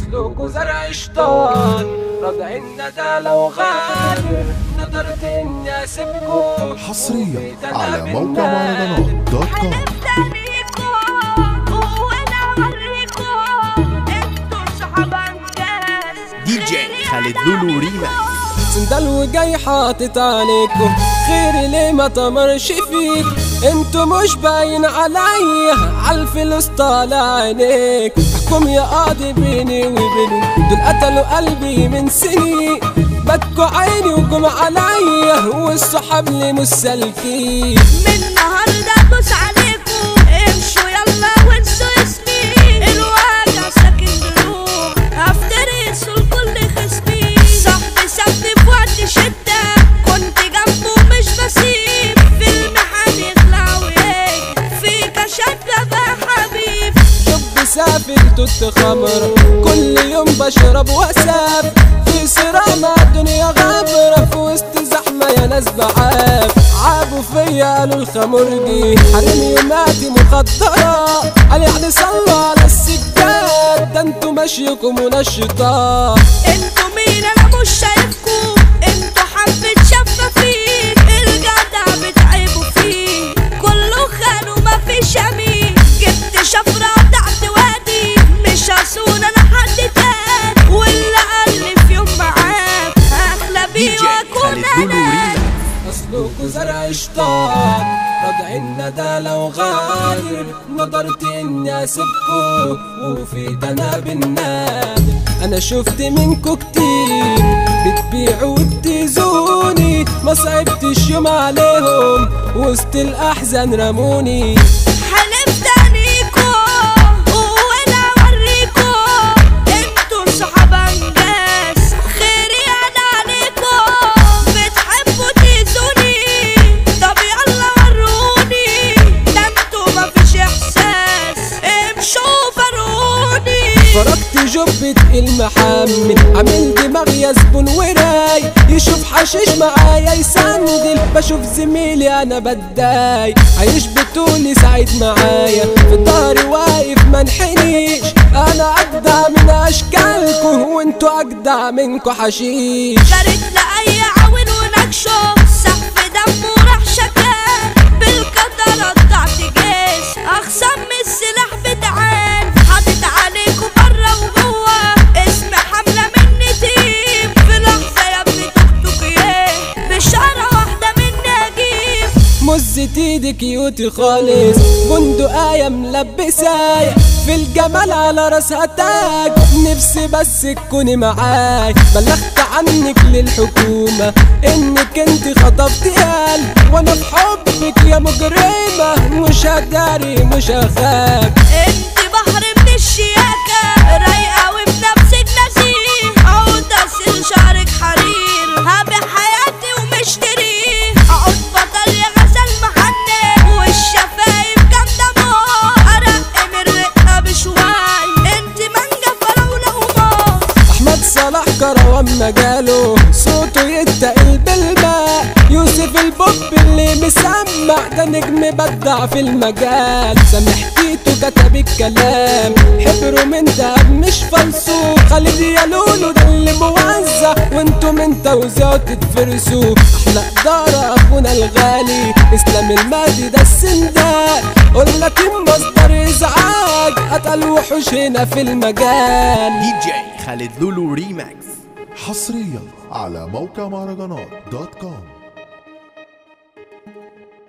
اسلوكوا زرع شطان رضع الندى لو غادر نظرت اني اسيبكوا حصريا على موقع مهرجانات دوت كوم دي جي خالد لولو ريماكس سندال وجاي حاطط عليكوا خير ليه ما تمرش فيك انتوا مش باين عليا عالفلوس طالع عينيك احكم يا قاضي بيني وبينه دول قتلوا قلبي من سنين بكوا عيني وجم عليا والصحاب لي مش سالكين من النهارده ادوس عليكم امشوا يلا وانسوا اسمي الواجع ساكن جروح هفترس الكل خصمي صاحبي سابني في وقت شده كنت جنبه مش بسيب في المحن يخلع ويجي فيك شده بقى حبيب شب سافر توت خمر كل يوم بشرب واساب في صراع مع الدنيا غابرة في وسط زحمة يا ناس بعاب عابوا فيا قالوا الخمر دي حرمي وماتي مخدرة قال يعني صلوا على السجاد ده انتوا ماشيكم منشطات انتوا مين انا مش شايفكم انتوا حبة شفافين الجدع بتعبوا فيه كله خان ومفيش امين جبت شفرة تحت وادي مش هسون انا حد تاني واللي قال لي في يوم معاك اخلى دي بيه جي واكون خالد لولو انا ريماكس أسلوك زرع شطان رضع الندى لو غادر نظرت اني اسيبكوا وفي انا بالنادر انا شفت منكوا كتير بتبيعوا وبتزوني ما صعبتش يوم عليهم وسط الاحزان رموني حلفت انيكو وانا اوريكو انتوا صحاب انجاز خيري انا عليكو بتحبوا تيزوني طب يلا وروني ده انتوا مفيش احساس امشوا فروني فرقت جبة المحمل عامل دماغ يا زبون وراي يشوف حشيش معايا يسندل بشوف زميلي انا بداي عايش بطولي سعيد معايا في ظهري واقف منحنيش انا اجدع من اشكالكم وانتوا اجدع منكوا حشيش جريت لأي عاون ونكشه سحب دمه راح شكاه بالقدر قطعت جيش أخصم من السلاح بتعان حاطط عليكم برا وجوا اسم حملة مني تيم في لحظة يا ابني توك ايه بشارة واحدة مني أجيب مزة ايدي كيوتي خالص بندقاية ملبساية في الجمال على راسها تاج نفسي بس تكوني معاي بلغت عنك للحكومة انك انت خطفتي قلب وانا في حبك يا مجرمة مش هداري مش هخاف انت بحر من الشياكة رايقة وبنفسك نزيه عود اسيل شعرك حرير هبي حياتي ومشتريه اقعد بطل يا غزل محنن والشفايف جامدة موت ارق من الرقة بشوي انت مانجا فراولة وموت احمد صلاح كروان مجاله صوته يتقل بالماء يوسف البوب اللي مسمع ده نجم بدع في المجال سامحتيته كتب الكلام حبره من دهب مش فلسوف خالد يا لولو ده اللي موزع وانتوا من توزيعه تتفرسوا احلى اداره اخونا الغالي اسلام المهدي ده السندال قلنا تيم مصدر ازعاج قتل وحوش هنا في المجال دي جي خالد لولو ريماكس حصريا على موقع مهرجانات دوت كوم